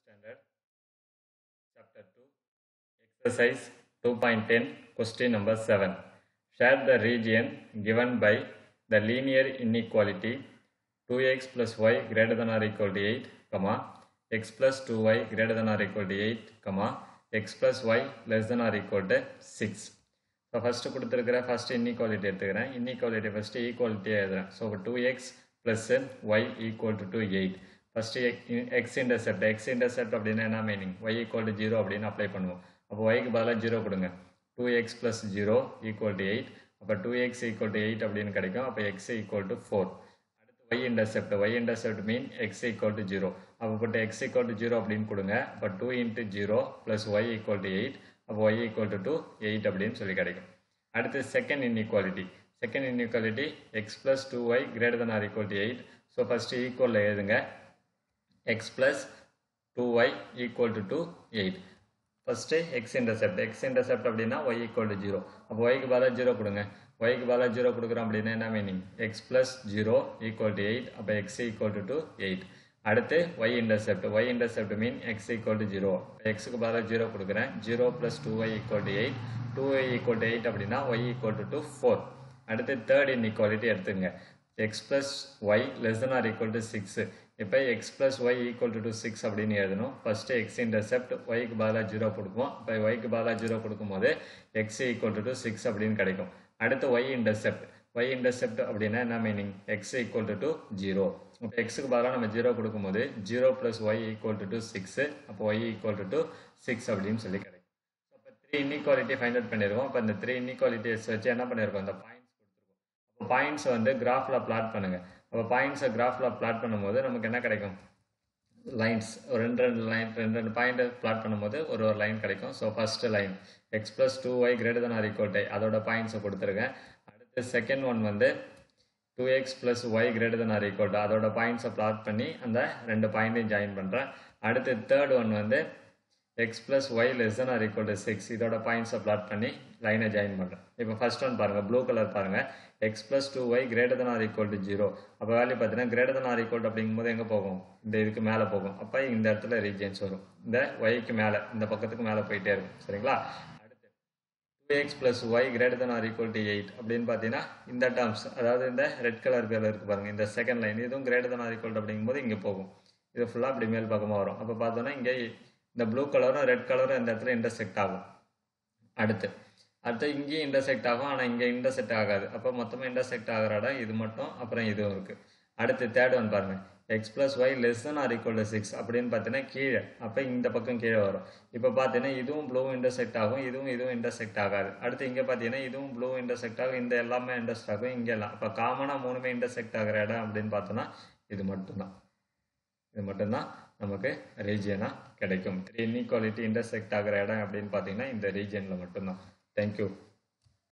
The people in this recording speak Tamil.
standard, chapter 2, exercise 2.10, question number 7. Share the region given by the linear inequality 2x plus y greater than or equal to 8, comma, x plus 2y greater than or equal to 8, comma, x plus y less than or equal to 6. So first கொடுத்துருக்கிற ஃபஸ்ட்டு இன்இக்வாலிட்டி எடுத்துக்கிறேன் இன்இக்வாலிட்டி ஃபஸ்ட்டு ஈக்குவாலிட்டியாக எழுதுறேன் ஸோ இப்போ two x plus y equal to to eight first x intercept x intercept அப்படின்னா என்ன meaning y equal to zero அப்படின்னு அப்ளை பண்ணுவோம் அப்போ ஒய்க்கு பதிலாக ஜீரோ கொடுங்க two x plus zero equal to eight அப்போ two x equal to eight அப்படின்னு கிடைக்கும் அப்போ எக்ஸ் ஈக்குவல் டு ஃபோர் அடுத்து y intercept y intercept mean x equal to zero அப்போ போட்டு எக்ஸ் ஈக்குவல் டு ஜீரோ அப்படின்னு கொடுங்க அப்போ two into zero plus y equal to eight அப்போ y equal to to eight அப்படின்னு சொல்லி கிடைக்கும் அடுத்து second inequality second inequality x plus two y greater than or equal to eight so first ஈக்குவலில் எழுதுங்க x plus two y equal to to eight first x intercept x intercept அப்படின்னா ஒய் ஈக்குவல் டு ஜீரோ அப்போ ஒய்க்கு பதிலாக ஜீரோ கொடுங்க ஒய்க்கு பதிலாக ஜீரோ கொடுக்குறோம் அப்படின்னா என்ன meaning x plus zero equal to eight அப்போ x equal to to eight அடுத்து y intercept y intercept mean x equal to zero எக்ஸுக்கு பதிலாக ஜீரோ கொடுக்குறேன் zero plus two y equal to eight two y equal to eight அப்படின்னா y equal to to four அடுத்து தேர்ட் இன்இக்வாலிட்டி எடுத்துங்க x plus y less than or equal to six இப்போ x plus y equal to to six அப்படின்னு எழுதணும் ஃபஸ்ட்டு எக்ஸ் இன்டர்செப்ட் ஒய்க்கு பதிலாக ஜீரோ கொடுப்போம் இப்போ ஒய்க்கு பதிலாக ஜீரோ கொடுக்கும்போது x equal to to six அப்படின்னு கிடைக்கும் அடுத்து ஒய் இன்டர்செப்ட் ஒய் இன்டர்செப்ட் அப்படின்னா என்ன meaning x equal to to zero இப்போ எக்ஸுக்கு பதிலாக நம்ம ஜீரோ கொடுக்கும்போது zero plus y equal to to six அப்போ y equal to to six அப்படின்னு சொல்லி கிடைக்கும் அப்போ த்ரீ இன்இக்வாலிட்டி ஃபைண்ட் அவுட் பண்ணியிருக்கோம் அப்போ இந்த த்ரீ இன்இக்வாலிட்டிஸ் வச்சு என்ன பண்ணியிருக்கோம் இந்த பாயிண்ட்ஸ் கொடுத்துருக்கோம் அப்போ பாயிண்ட்ஸ் வந்து கிராஃபில் பிளாட் பண்ணுங்கள் அப்போ பாயிண்ட்ஸை கிராஃபில் பிளாட் பண்ணும்போது நமக்கு என்ன கிடைக்கும் லைன்ஸ் ஒரு ரெண்டு ரெண்டு லைன் ரெண்டு ரெண்டு பாயிண்ட் பிளாட் பண்ணும்போது ஒரு ஒரு லைன் கிடைக்கும் so first line x plus two y greater than or equal அதோட பாயிண்ட்ஸை கொடுத்துருக்கேன் அடுத்து செகண்ட் ஒன் வந்து two x plus y greater than or equal அதோட பாயிண்ட்ஸை பிளாட் பண்ணி அந்த ரெண்டு பாயிண்ட்டையும் ஜாயின் பண்ணுறேன் அடுத்து தேர்ட் ஒன் வந்து x plus y less than or equal to six இதோட பாயிண்ட்ஸை பிளாட் பண்ணி லைனை ஜாயின் பண்ணுறேன் இப்போ ஃபர்ஸ்ட் ஒன் பாருங்கள் ப்ளூ கலர் பாருங்கள் x plus two y greater than or equal to zero அப்போ வேல்யூ பார்த்தீங்கன்னா கிரேட்டர் தன் ஆர் ஈக்குவல் அப்படிங்கும்போது எங்கே போகும் இந்த இதுக்கு மேலே போகும் அப்போ இந்த இடத்துல ரீஜன்ஸ் வரும் இந்த ஒய்க்கு மேலே இந்த பக்கத்துக்கு மேலே போயிட்டே இருக்கும் சரிங்களா அடுத்து two x plus y greater than or equal to eight அப்படின்னு பார்த்தீங்கன்னா இந்த டேர்ம்ஸ் அதாவது இந்த ரெட் கலர் பேரில் இருக்குது பாருங்கள் இந்த செகண்ட் லைன் இதுவும் கிரேட்டர் தன் ஆர் ஈக்குவல் அப்படிங்கும்போது இங்கே போகும் இது ஃபுல்லாக அப்படி மேல் பக்கமாக வரும் அப்போ பார்த்தோன்னா இங்கே இந்த ப்ளூ கலரும் ரெட் கலரும் இந்த இடத்துல இன்டர்செக்ட் ஆகும் அடுத்து அடுத்து இங்கேயும் இன்டர்செக்ட் ஆகும் ஆனால் இங்கே இன்டர்செக்ட் ஆகாது அப்போ மொத்தமாக இன்டர்செக்ட் ஆகிற இடம் இது மட்டும் அப்புறம் இதுவும் இருக்குது அடுத்து தேர்ட் ஒன் பாருங்கள் x plus y less than or equal to six அப்படின்னு பார்த்தீங்கன்னா கீழே அப்போ இந்த பக்கம் கீழே வரும் இப்போ பார்த்தீங்கன்னா இதுவும் ப்ளூ இன்டர்செக்ட் ஆகும் இதுவும் இதுவும் இன்டர்செக்ட் ஆகாது அடுத்து இங்கே பார்த்தீங்கன்னா இதுவும் ப்ளூ இன்டர்செக்ட் ஆகும் இந்த எல்லாமே இன்டர்செக்ட் ஆகும் இங்கே எல்லாம் அப்போ காமனாக மூணுமே இன்டர்செக்ட் ஆகிற இடம் அப்படின்னு பார்த்தோன்னா இது மட்டும்தான் இது மட்டும்தான் நமக்கு ரீஜியனாக கிடைக்கும் த்ரீ இன்இக்வாலிட்டி இன்டர்செக்ட் ஆகிற இடம் அப்படின்னு பார்த்தீங்கன்னா இந்த ரீஜியனில் மட்டும்தான் தேங்க்யூ